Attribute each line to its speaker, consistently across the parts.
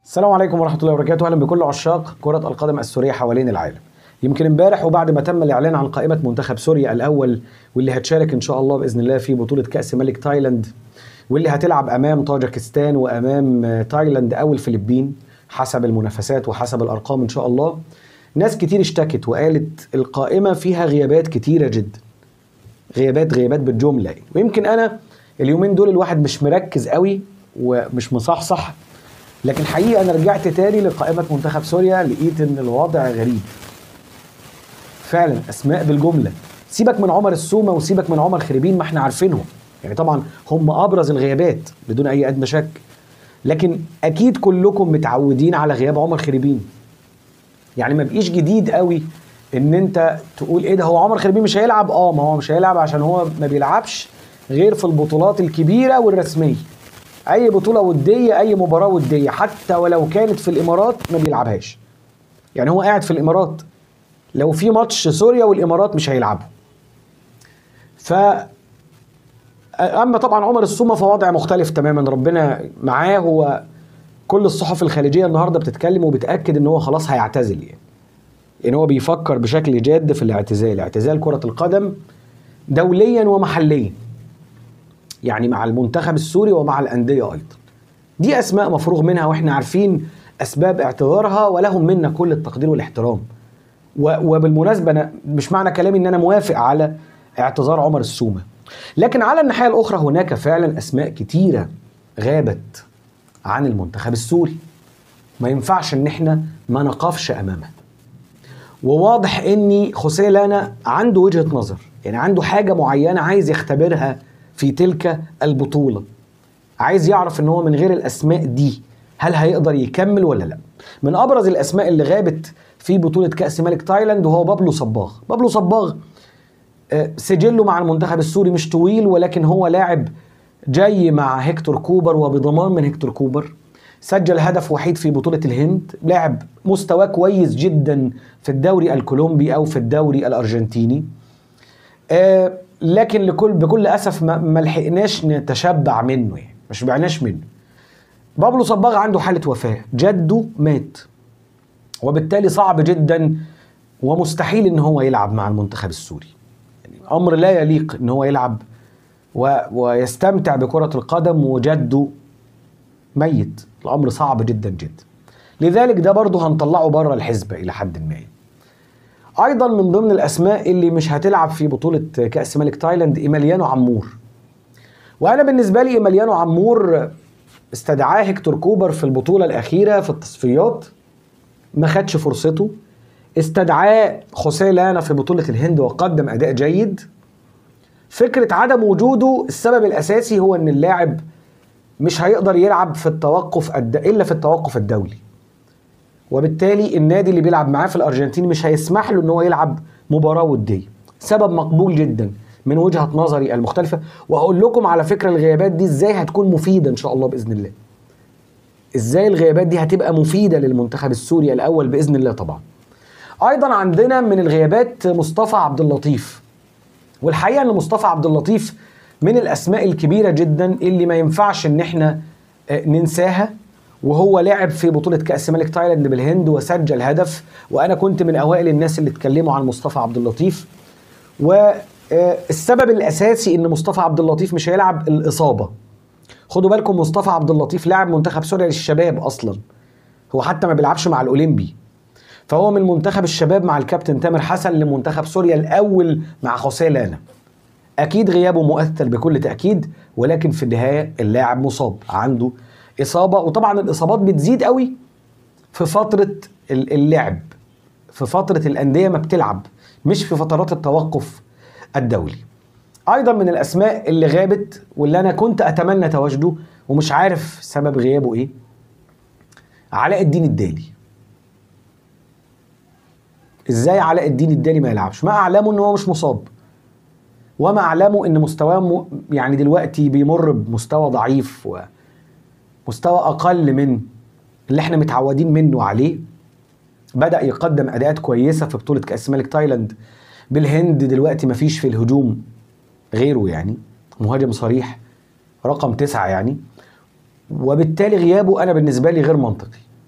Speaker 1: السلام عليكم ورحمة الله وبركاته، أهلا بكل عشاق كرة القدم السورية حوالين العالم. يمكن امبارح وبعد ما تم الإعلان عن قائمة منتخب سوريا الأول واللي هتشارك إن شاء الله بإذن الله في بطولة كأس ملك تايلاند واللي هتلعب أمام طاجكستان وأمام تايلاند أو الفلبين حسب المنافسات وحسب الأرقام إن شاء الله. ناس كتير اشتكت وقالت القائمة فيها غيابات كتيرة جدا. غيابات غيابات بالجملة ويمكن أنا اليومين دول الواحد مش مركز قوي ومش مصحصح لكن حقيقة أنا رجعت تاني لقائمة منتخب سوريا لقيت إن الوضع غريب. فعلا أسماء بالجملة. سيبك من عمر السومة وسيبك من عمر خريبين ما احنا عارفينهم. يعني طبعا هم أبرز الغيابات بدون أي أدنى شك. لكن أكيد كلكم متعودين على غياب عمر خريبين. يعني ما بقيش جديد قوي ان انت تقول ايه ده هو عمر خريبين مش هيلعب اه ما هو مش هيلعب عشان هو ما بيلعبش غير في البطولات الكبيره والرسميه اي بطوله وديه اي مباراه وديه حتى ولو كانت في الامارات ما بيلعبهاش يعني هو قاعد في الامارات لو في ماتش سوريا والامارات مش هيلعبوا ف اما طبعا عمر السومه فوضع مختلف تماما ربنا معاه هو كل الصحف الخليجيه النهارده بتتكلم وبتاكد ان هو خلاص هيعتزل يعني ان هو بيفكر بشكل جاد في الاعتزال اعتزال كره القدم دوليا ومحليا يعني مع المنتخب السوري ومع الانديه ايضا دي اسماء مفروغ منها واحنا عارفين اسباب اعتذارها ولهم منا كل التقدير والاحترام وبالمناسبه انا مش معنى كلامي ان انا موافق على اعتذار عمر السومه لكن على الناحيه الاخرى هناك فعلا اسماء كتيره غابت عن المنتخب السوري ما ينفعش ان احنا ما نقفش امامها وواضح ان خوسيه لانا عنده وجهه نظر يعني عنده حاجه معينه عايز يختبرها في تلك البطوله عايز يعرف ان هو من غير الاسماء دي هل هيقدر يكمل ولا لا من ابرز الاسماء اللي غابت في بطوله كاس ملك تايلاند وهو بابلو صباغ بابلو صباغ سجله مع المنتخب السوري مش طويل ولكن هو لاعب جاي مع هيكتور كوبر وبضمان من هيكتور كوبر سجل هدف وحيد في بطولة الهند لاعب مستواه كويس جدا في الدوري الكولومبي أو في الدوري الأرجنتيني آه لكن لكل بكل أسف ما لحقناش نتشبع منه يعني ما شبعناش منه بابلو صباغ عنده حالة وفاة جده مات وبالتالي صعب جدا ومستحيل ان هو يلعب مع المنتخب السوري يعني امر لا يليق ان هو يلعب و... ويستمتع بكرة القدم وجده ميت الامر صعب جدا جدا لذلك ده برضه هنطلعه بره الحسبه الى حد ما ايضا من ضمن الاسماء اللي مش هتلعب في بطوله كاس ملك تايلاند ايماليانو عمور وانا بالنسبه لي ايماليانو عمور استدعاه هيكتور كوبر في البطوله الاخيره في التصفيات ما خدش فرصته استدعاه خوسيه لانا في بطوله الهند وقدم اداء جيد فكره عدم وجوده السبب الاساسي هو ان اللاعب مش هيقدر يلعب في التوقف الد... الا في التوقف الدولي وبالتالي النادي اللي بيلعب معاه في الارجنتين مش هيسمح له ان هو يلعب مباراه وديه سبب مقبول جدا من وجهه نظري المختلفه وهقول لكم على فكره الغيابات دي ازاي هتكون مفيده ان شاء الله باذن الله ازاي الغيابات دي هتبقى مفيده للمنتخب السوري الاول باذن الله طبعا ايضا عندنا من الغيابات مصطفى عبد اللطيف والحقيقه ان مصطفى عبد اللطيف من الاسماء الكبيره جدا اللي ما ينفعش ان احنا ننساها وهو لعب في بطولة كأس ملك تايلاند بالهند وسجل هدف وأنا كنت من أوائل الناس اللي اتكلموا عن مصطفى عبد اللطيف والسبب الأساسي إن مصطفى عبد اللطيف مش هيلعب الإصابة خدوا بالكم مصطفى عبد اللطيف لاعب منتخب سوريا للشباب أصلا هو حتى ما بيلعبش مع الأولمبي فهو من منتخب الشباب مع الكابتن تامر حسن لمنتخب سوريا الأول مع خوسيه لانا اكيد غيابه مؤثر بكل تاكيد ولكن في النهايه اللاعب مصاب عنده اصابه وطبعا الاصابات بتزيد قوي في فتره اللعب في فتره الانديه ما بتلعب مش في فترات التوقف الدولي ايضا من الاسماء اللي غابت واللي انا كنت اتمنى تواجده ومش عارف سبب غيابه ايه علاء الدين الدالي ازاي علاء الدين الدالي ما يلعبش ما اعلمه ان هو مش مصاب وما اعلمه ان مستواه يعني دلوقتي بيمر بمستوى ضعيف ومستوى اقل من اللي احنا متعودين منه عليه بدا يقدم اداءات كويسه في بطوله كاس ملك تايلاند بالهند دلوقتي مفيش في الهجوم غيره يعني مهاجم صريح رقم تسعة يعني وبالتالي غيابه انا بالنسبه لي غير منطقي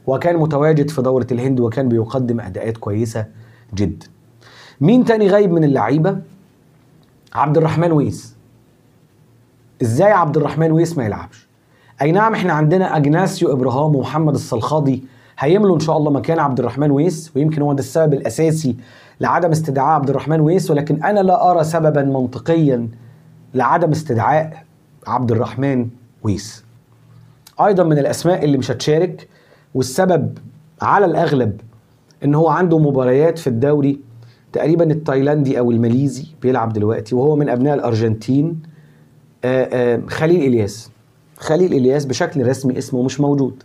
Speaker 1: وكان متواجد في دورة الهند وكان بيقدم أداءات كويسة جدا مين تاني غايب من اللعيبة عبد الرحمن ويس ازاي عبد الرحمن ويس ما يلعبش اي نعم احنا عندنا اجناسيو ابراهام ومحمد الصلخاضي هيملوا ان شاء الله مكان عبد الرحمن ويس ويمكن هو ده السبب الاساسي لعدم استدعاء عبد الرحمن ويس ولكن انا لا ارى سببا منطقيا لعدم استدعاء عبد الرحمن ويس ايضا من الاسماء اللي مش هتشارك والسبب على الاغلب ان هو عنده مباريات في الدوري تقريبا التايلاندي او الماليزي بيلعب دلوقتي وهو من ابناء الارجنتين آآ آآ خليل الياس خليل الياس بشكل رسمي اسمه مش موجود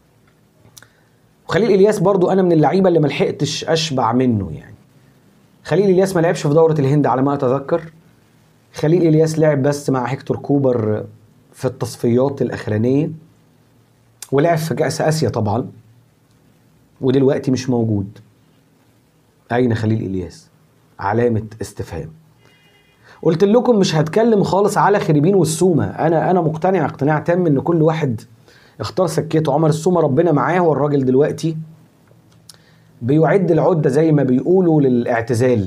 Speaker 1: وخليل الياس برضو انا من اللعيبه اللي ما لحقتش اشبع منه يعني خليل الياس ما لعبش في دوره الهند على ما اتذكر خليل الياس لعب بس مع هيكتور كوبر في التصفيات الاخرانيه ولعب في كاس اسيا طبعا ودلوقتي مش موجود اين خليل الياس علامه استفهام قلت لكم مش هتكلم خالص على خريبين والسومه انا انا مقتنع اقتناع تام ان كل واحد اختار سكته عمر السومه ربنا معاه والراجل دلوقتي بيعد العده زي ما بيقولوا للاعتزال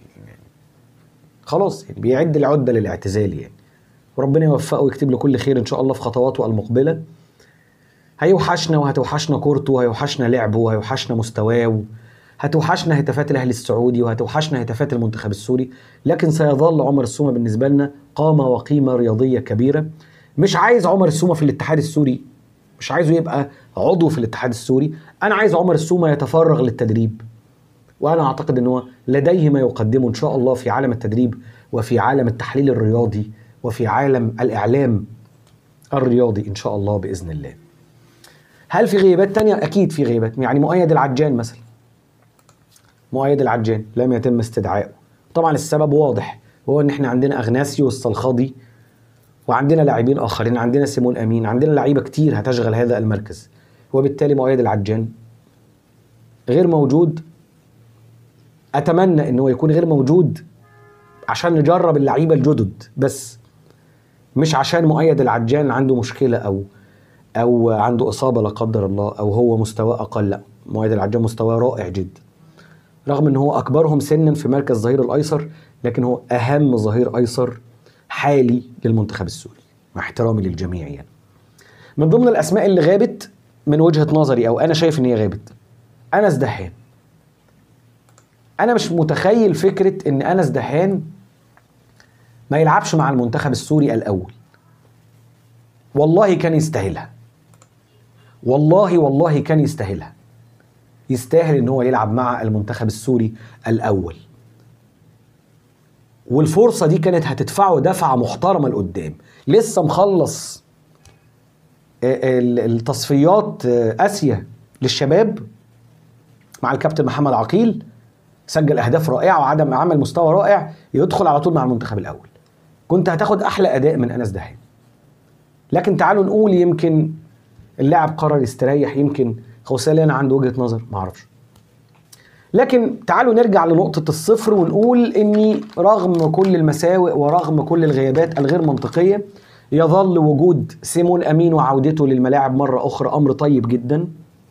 Speaker 1: خلاص يعني بيعد العده للاعتزال يعني وربنا يوفقه ويكتب له كل خير ان شاء الله في خطواته المقبله هيوحشنا وهتوحشنا كورته وهيوحشنا لعبه وهيوحشنا مستواه هتوحشنا هتافات الاهلي السعودي وهتوحشنا هتافات المنتخب السوري لكن سيظل عمر السومه بالنسبه لنا قامه وقيمه رياضيه كبيره مش عايز عمر السومه في الاتحاد السوري مش عايزه يبقى عضو في الاتحاد السوري انا عايز عمر السومه يتفرغ للتدريب وانا اعتقد ان هو لديه ما يقدمه ان شاء الله في عالم التدريب وفي عالم التحليل الرياضي وفي عالم الاعلام الرياضي ان شاء الله باذن الله هل في غيابات تانية؟ أكيد في غيابات يعني مؤيد العجان مثلا مؤيد العجان لم يتم استدعائه طبعا السبب واضح وهو ان احنا عندنا اغناسيو الصلخاضي وعندنا لاعبين اخرين عندنا سيمون امين عندنا لعيبه كتير هتشغل هذا المركز وبالتالي مؤيد العجان غير موجود اتمنى ان هو يكون غير موجود عشان نجرب اللعيبه الجدد بس مش عشان مؤيد العجان عنده مشكله او او عنده اصابه لا قدر الله او هو مستواه اقل لا مؤيد العجان مستواه رائع جدا رغم ان هو اكبرهم سنا في مركز ظهير الايسر لكن هو اهم ظهير ايسر حالي للمنتخب السوري مع احترامي للجميع يعني من ضمن الاسماء اللي غابت من وجهه نظري او انا شايف ان هي غابت انس دهان انا مش متخيل فكره ان انس دهان ما يلعبش مع المنتخب السوري الاول والله كان يستاهلها والله والله كان يستاهلها يستاهل ان هو يلعب مع المنتخب السوري الاول والفرصه دي كانت هتدفعه دفعه محترمه لقدام لسه مخلص التصفيات اسيا للشباب مع الكابتن محمد عقيل سجل اهداف رائعه وعدم عمل مستوى رائع يدخل على طول مع المنتخب الاول كنت هتاخد احلى اداء من انس دهان لكن تعالوا نقول يمكن اللاعب قرر يستريح يمكن خوسالي عنده وجهه نظر ما اعرفش لكن تعالوا نرجع لنقطة الصفر ونقول إني رغم كل المساوئ ورغم كل الغيابات الغير منطقية يظل وجود سيمون أمين وعودته للملاعب مرة أخرى أمر طيب جدا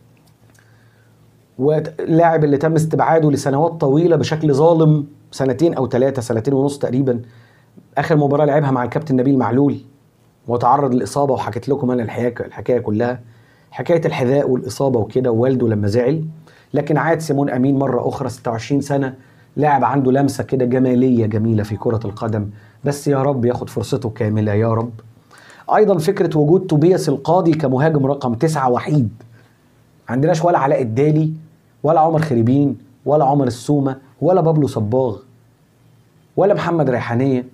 Speaker 1: واللاعب اللي تم استبعاده لسنوات طويلة بشكل ظالم سنتين أو ثلاثة سنتين ونص تقريبا آخر مباراة لعبها مع الكابتن نبيل معلول وتعرض للإصابة وحكيت لكم أنا الحكاية الحكاية كلها حكاية الحذاء والإصابة وكده ووالده لما زعل لكن عاد سيمون امين مره اخرى 26 سنه لاعب عنده لمسه كده جماليه جميله في كره القدم بس يا رب ياخد فرصته كامله يا رب ايضا فكره وجود توبياس القاضي كمهاجم رقم تسعة وحيد عندناش ولا علاء الدالي ولا عمر خريبين ولا عمر السومه ولا بابلو صباغ ولا محمد ريحانيه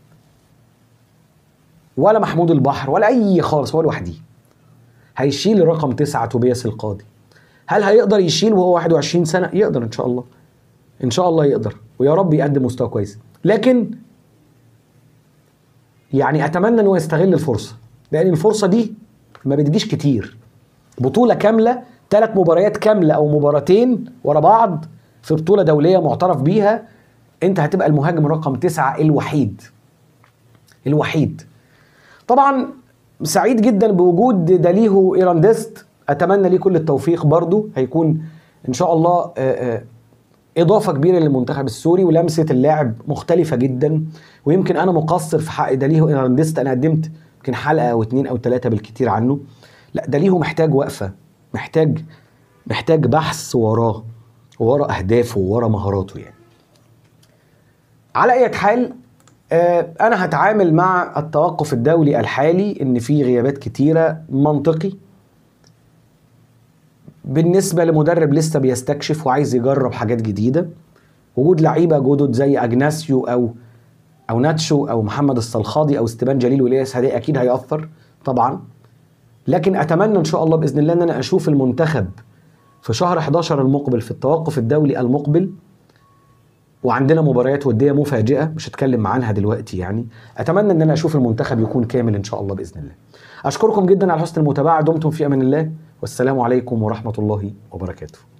Speaker 1: ولا محمود البحر ولا اي خالص هو لوحده هيشيل رقم تسعة توبياس القاضي هل هيقدر يشيل وهو 21 سنه يقدر ان شاء الله ان شاء الله يقدر ويا رب يقدم مستوى كويس لكن يعني اتمنى انه يستغل الفرصه لان الفرصه دي ما بتجيش كتير بطوله كامله ثلاث مباريات كامله او مباراتين ورا بعض في بطوله دوليه معترف بيها انت هتبقى المهاجم رقم تسعة الوحيد الوحيد طبعا سعيد جدا بوجود داليهو ايرانديست اتمنى ليه كل التوفيق برضو هيكون ان شاء الله آه، آه، اضافه كبيره للمنتخب السوري ولمسه اللاعب مختلفه جدا ويمكن انا مقصر في حق داليهو ارنانديستا انا قدمت يمكن حلقه او اتنين او تلاته بالكتير عنه لا داليهو محتاج وقفه محتاج محتاج بحث وراه ورا اهدافه ورا مهاراته يعني على اي حال آه، انا هتعامل مع التوقف الدولي الحالي ان في غيابات كتيره منطقي بالنسبه لمدرب لسه بيستكشف وعايز يجرب حاجات جديده وجود لعيبه جدد زي اجناسيو او او ناتشو او محمد الصلخاضي او استبان جليل والياس هدي اكيد هيأثر طبعا لكن اتمنى ان شاء الله باذن الله ان انا اشوف المنتخب في شهر 11 المقبل في التوقف الدولي المقبل وعندنا مباريات وديه مفاجئه مش هتكلم عنها دلوقتي يعني اتمنى ان انا اشوف المنتخب يكون كامل ان شاء الله باذن الله اشكركم جدا على حسن المتابعه دمتم في امان الله والسلام عليكم ورحمه الله وبركاته